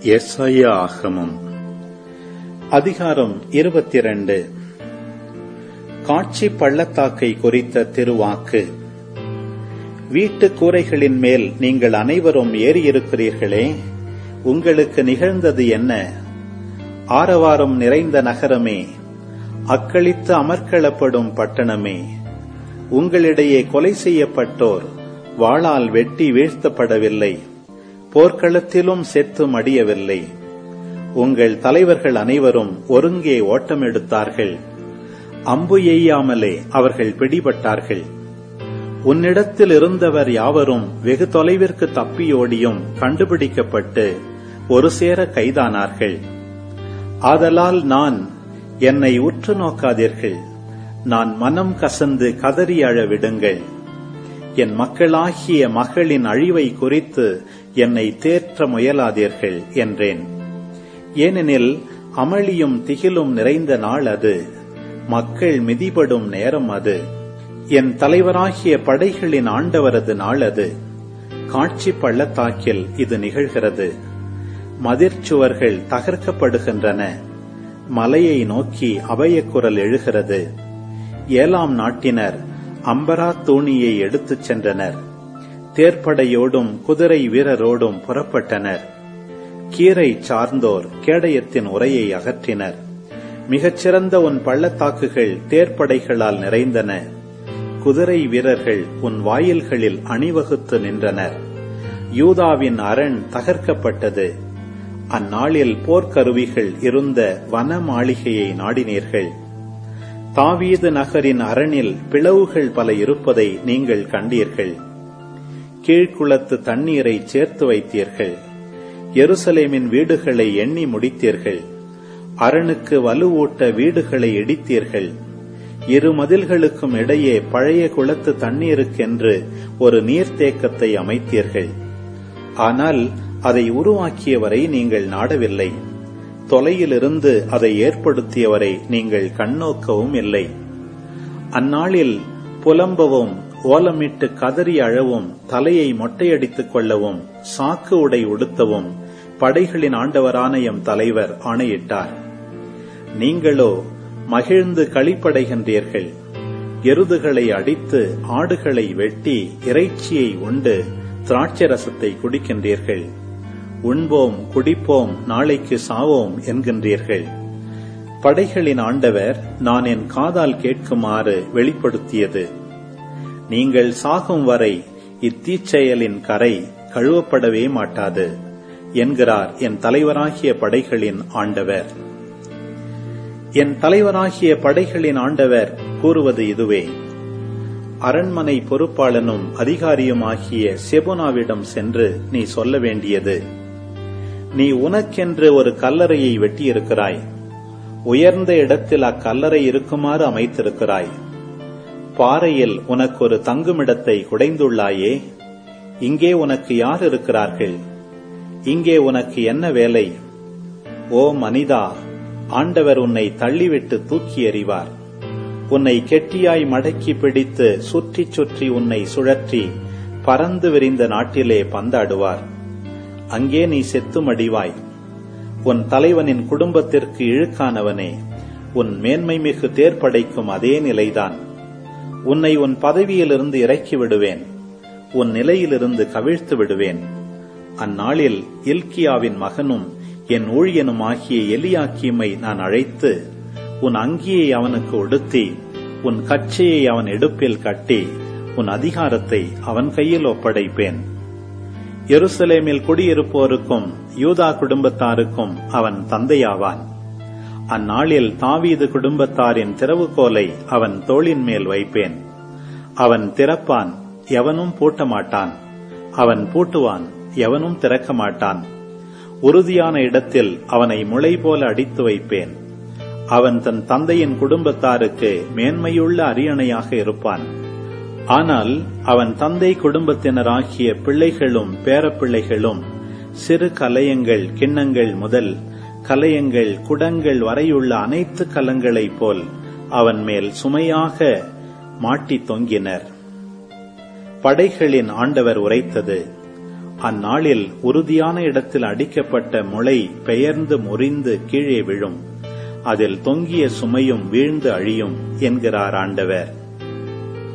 எஸ்ஐயா ஆகமம் அதிகாரம் இருபத்தி இரண்டு காட்சி பள்ளத்தாக்கை குறித்த திருவாக்கு வீட்டு கூரைகளின் மேல் நீங்கள் அனைவரும் ஏறியிருக்கிறீர்களே உங்களுக்கு நிகழ்ந்தது என்ன ஆரவாரம் நிறைந்த நகரமே அக்களித்து அமர்க்களப்படும் பட்டணமே உங்களிடையே கொலை செய்யப்பட்டோர் வாளால் வெட்டி வீழ்த்தப்படவில்லை போர்க்களத்திலும் செத்து மடியவில்லை உங்கள் தலைவர்கள் அனைவரும் ஒருங்கே ஓட்டம் எடுத்தார்கள் அம்பு எய்யாமலே அவர்கள் பிடிபட்டார்கள் உன்னிடத்தில் இருந்தவர் யாவரும் வெகு தொலைவிற்கு தப்பியோடியும் கண்டுபிடிக்கப்பட்டு ஒரு சேர கைதானார்கள் ஆதலால் நான் என்னை உற்று நோக்காதீர்கள் நான் மனம் கசந்து கதறி அழ விடுங்கள் என் மக்களாகிய மகளின் அழிவை குறித்து என்னை தேற்ற முயலாதீர்கள் என்றேன் ஏனெனில் அமளியும் திகிலும் நிறைந்த நாள் அது மக்கள் மிதிபடும் நேரம் அது என் தலைவராகிய படைகளின் ஆண்டவரது நாள் அது காட்சி பள்ளத்தாக்கில் இது நிகழ்கிறது மதிர்ச்சுவர்கள் தகர்க்கப்படுகின்றன மலையை நோக்கி அபயக்குரல் எழுகிறது ஏழாம் நாட்டினர் அம்பரா தூணியை எடுத்துச் சென்றனர் தேர்ப்படையோடும் குதிரை வீரரோடும் புறப்பட்டனர் கீரை சார்ந்தோர் கேடயத்தின் உரையை அகற்றினர் மிகச்சிறந்த உன் பள்ளத்தாக்குகள் தேர்ப்படைகளால் நிறைந்தன குதிரை வீரர்கள் உன் வாயில்களில் அணிவகுத்து நின்றனர் யூதாவின் அரண் தகர்க்கப்பட்டது அந்நாளில் போர்க்கருவிகள் இருந்த வன மாளிகையை நாடினீர்கள் தாவீது நகரின் அரணில் பிளவுகள் பல இருப்பதை நீங்கள் கண்டீர்கள் கீழ்குளத்து தண்ணீரை சேர்த்து வைத்தீர்கள் எருசலேமின் வீடுகளை எண்ணி முடித்தீர்கள் அரணுக்கு வலுவூட்ட வீடுகளை இடித்தீர்கள் இரு மதில்களுக்கும் இடையே பழைய குளத்து தண்ணீருக்கென்று ஒரு நீர்த்தேக்கத்தை அமைத்தீர்கள் ஆனால் அதை உருவாக்கியவரை நீங்கள் நாடவில்லை தொலையிலிருந்து அதை ஏற்படுத்தியவரை நீங்கள் கண்ணோக்கவும் இல்லை அந்நாளில் புலம்பவும் ஓலமிட்டு கதறி அழவும் தலையை மொட்டையடித்துக் கொள்ளவும் சாக்கு உடை உடுத்தவும் படைகளின் ஆண்டவரான எம் தலைவர் ஆணையிட்டார் நீங்களோ மகிழ்ந்து களிப்படைகின்றீர்கள் எருதுகளை அடித்து ஆடுகளை வெட்டி இறைச்சியை உண்டு திராட்சரசத்தை குடிக்கின்றீர்கள் உண்போம் குடிப்போம் நாளைக்கு சாவோம் என்கின்றீர்கள் படைகளின் ஆண்டவர் நான் என் காதால் கேட்குமாறு வெளிப்படுத்தியது நீங்கள் சாகும் வரை இத்தீச்செயலின் கரை கழுவப்படவே மாட்டாது என்கிறார் என் தலைவராகிய படைகளின் ஆண்டவர் என் தலைவராகிய படைகளின் ஆண்டவர் கூறுவது இதுவே அரண்மனை பொறுப்பாளனும் அதிகாரியுமாகிய செபுனாவிடம் சென்று நீ சொல்ல வேண்டியது நீ உனக்கென்று ஒரு கல்லறையை வெட்டியிருக்கிறாய் உயர்ந்த இடத்தில் அக்கல்லறை இருக்குமாறு அமைத்திருக்கிறாய் பாறையில் உனக்கு ஒரு தங்குமிடத்தை குடைந்துள்ளாயே இங்கே உனக்கு யார் இருக்கிறார்கள் இங்கே உனக்கு என்ன வேலை ஓ மனிதா ஆண்டவர் உன்னை தள்ளிவிட்டு தூக்கி எறிவார் உன்னை கெட்டியாய் மடக்கி பிடித்து சுற்றி சுற்றி உன்னை சுழற்றி பறந்து விரிந்த நாட்டிலே பந்தாடுவார் அங்கே நீ செத்து மடிவாய் உன் தலைவனின் குடும்பத்திற்கு இழுக்கானவனே உன் மேன்மை மிகு தேர்ப்படைக்கும் அதே நிலைதான் உன்னை உன் பதவியிலிருந்து இறக்கி விடுவேன் உன் நிலையிலிருந்து கவிழ்த்து விடுவேன் அந்நாளில் இல்கியாவின் மகனும் என் ஊழியனும் ஆகிய எலியாக்கியமை நான் அழைத்து உன் அங்கியை அவனுக்கு உடுத்தி உன் கச்சையை அவன் இடுப்பில் கட்டி உன் அதிகாரத்தை அவன் கையில் ஒப்படைப்பேன் எருசலேமில் குடியிருப்போருக்கும் யூதா குடும்பத்தாருக்கும் அவன் தந்தையாவான் அந்நாளில் தாவீது குடும்பத்தாரின் திறவுகோலை அவன் தோளின் மேல் வைப்பேன் அவன் திறப்பான் எவனும் பூட்ட மாட்டான் அவன் பூட்டுவான் எவனும் திறக்க மாட்டான் உறுதியான இடத்தில் அவனை முளை போல அடித்து வைப்பேன் அவன் தன் தந்தையின் குடும்பத்தாருக்கு மேன்மையுள்ள அரியணையாக இருப்பான் ஆனால் அவன் தந்தை குடும்பத்தினராகிய பிள்ளைகளும் பேரப்பிள்ளைகளும் சிறு கலையங்கள் கிண்ணங்கள் முதல் கலையங்கள் குடங்கள் வரையுள்ள அனைத்து கலங்களைப் போல் அவன் மேல் சுமையாக மாட்டி தொங்கினர் படைகளின் ஆண்டவர் உரைத்தது அந்நாளில் உறுதியான இடத்தில் அடிக்கப்பட்ட முளை பெயர்ந்து முறிந்து கீழே விழும் அதில் தொங்கிய சுமையும் வீழ்ந்து அழியும் என்கிறார் ஆண்டவர்